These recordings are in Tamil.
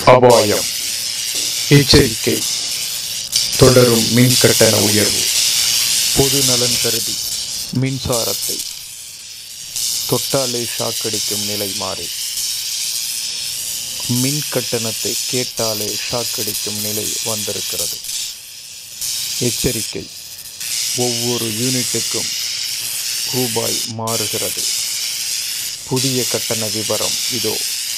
அபாயம் எச்சரிக்கை தொடரும் மின் கட்டண உயர்வு பொது நலன் கருதி மின்சாரத்தை தொட்டாலே ஷாக்கடிக்கும் நிலை மாறி மின் கட்டணத்தை கேட்டாலே ஷாக்கடிக்கும் நிலை வந்திருக்கிறது எச்சரிக்கை ஒவ்வொரு யூனிட்டுக்கும் ரூபாய் மாறுகிறது புதிய கட்டண விவரம் இதோ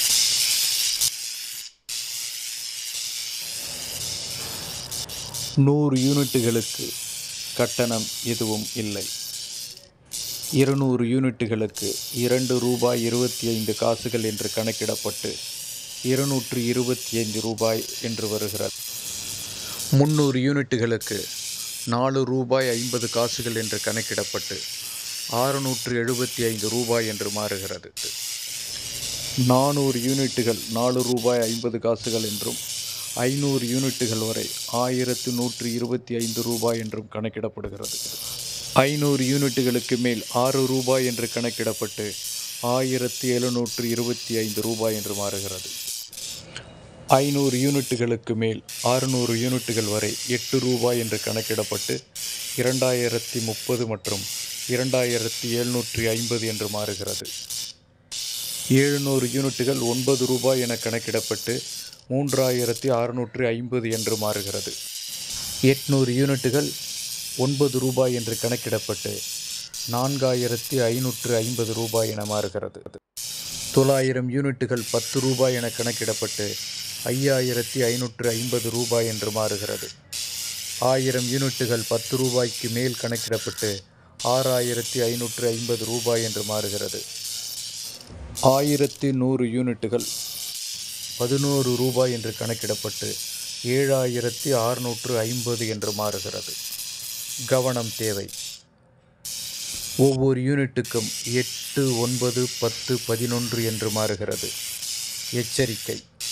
நூறு யூனிட்டுகளுக்கு கட்டணம் எதுவும் இல்லை இருநூறு யூனிட்டுகளுக்கு இரண்டு ரூபாய் இருபத்தி ஐந்து காசுகள் என்று கணக்கிடப்பட்டு இருநூற்று இருபத்தி ஐந்து ரூபாய் என்று வருகிறது முந்நூறு யூனிட்டுகளுக்கு நாலு ரூபாய் ஐம்பது காசுகள் என்று கணக்கிடப்பட்டு ஆறுநூற்று எழுபத்தி ஐந்து ரூபாய் என்று மாறுகிறது நானூறு யூனிட்டுகள் நாலு ரூபாய் ஐம்பது காசுகள் என்றும் ஐநூறு யூனிட்டுகள் வரை ஆயிரத்து நூற்று இருபத்தி ஐந்து ரூபாய் என்றும் கணக்கிடப்படுகிறது ஐநூறு யூனிட்டுகளுக்கு மேல் ஆறு ரூபாய் என்று கணக்கிடப்பட்டு ஆயிரத்து எழுநூற்று இருபத்தி ஐந்து ரூபாய் என்று மாறுகிறது ஐநூறு யூனிட்டுகளுக்கு மேல் ஆறுநூறு யூனிட்டுகள் வரை எட்டு ரூபாய் என்று கணக்கிடப்பட்டு இரண்டாயிரத்தி முப்பது மற்றும் இரண்டாயிரத்தி எழுநூற்றி ஐம்பது என்று மாறுகிறது எழுநூறு யூனிட்டுகள் ஒன்பது ரூபாய் என கணக்கிடப்பட்டு மூன்றாயிரத்தி அறுநூற்றி ஐம்பது என்று மாறுகிறது எட்நூறு யூனிட்டுகள் ஒன்பது ரூபாய் என்று கணக்கிடப்பட்டு நான்காயிரத்தி ஐநூற்று ஐம்பது ரூபாய் என மாறுகிறது தொள்ளாயிரம் யூனிட்டுகள் பத்து ரூபாய் என கணக்கிடப்பட்டு ஐயாயிரத்தி ஐநூற்று ஐம்பது ரூபாய் என்று மாறுகிறது ஆயிரம் யூனிட்டுகள் பத்து ரூபாய்க்கு மேல் கணக்கிடப்பட்டு ஆறாயிரத்தி ஐநூற்று ஐம்பது ரூபாய் என்று மாறுகிறது ஆயிரத்தி நூறு யூனிட்டுகள் பதினோரு ரூபாய் என்று கணக்கிடப்பட்டு ஏழாயிரத்தி அறுநூற்று ஐம்பது என்று மாறுகிறது கவனம் தேவை ஒவ்வொரு யூனிட்டுக்கும் எட்டு ஒன்பது பத்து பதினொன்று என்று மாறுகிறது எச்சரிக்கை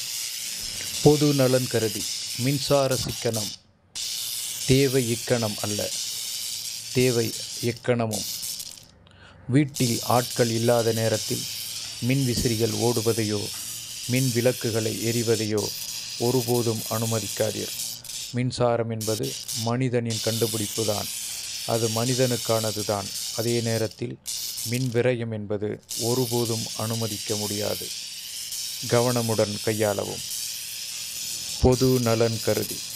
பொது நலன் கருதி மின்சார சிக்கனம் தேவை இக்கணம் அல்ல தேவை எக்கணமும் வீட்டில் ஆட்கள் இல்லாத நேரத்தில் மின் விசிறிகள் ஓடுவதையோ மின் விளக்குகளை எரிவதையோ ஒருபோதும் அனுமதிக்காதீர் மின்சாரம் என்பது மனிதனின் கண்டுபிடிப்பு தான் அது மனிதனுக்கானது தான் அதே நேரத்தில் மின் விரயம் என்பது ஒருபோதும் அனுமதிக்க முடியாது கவனமுடன் கையாளவும் பொது நலன் கருதி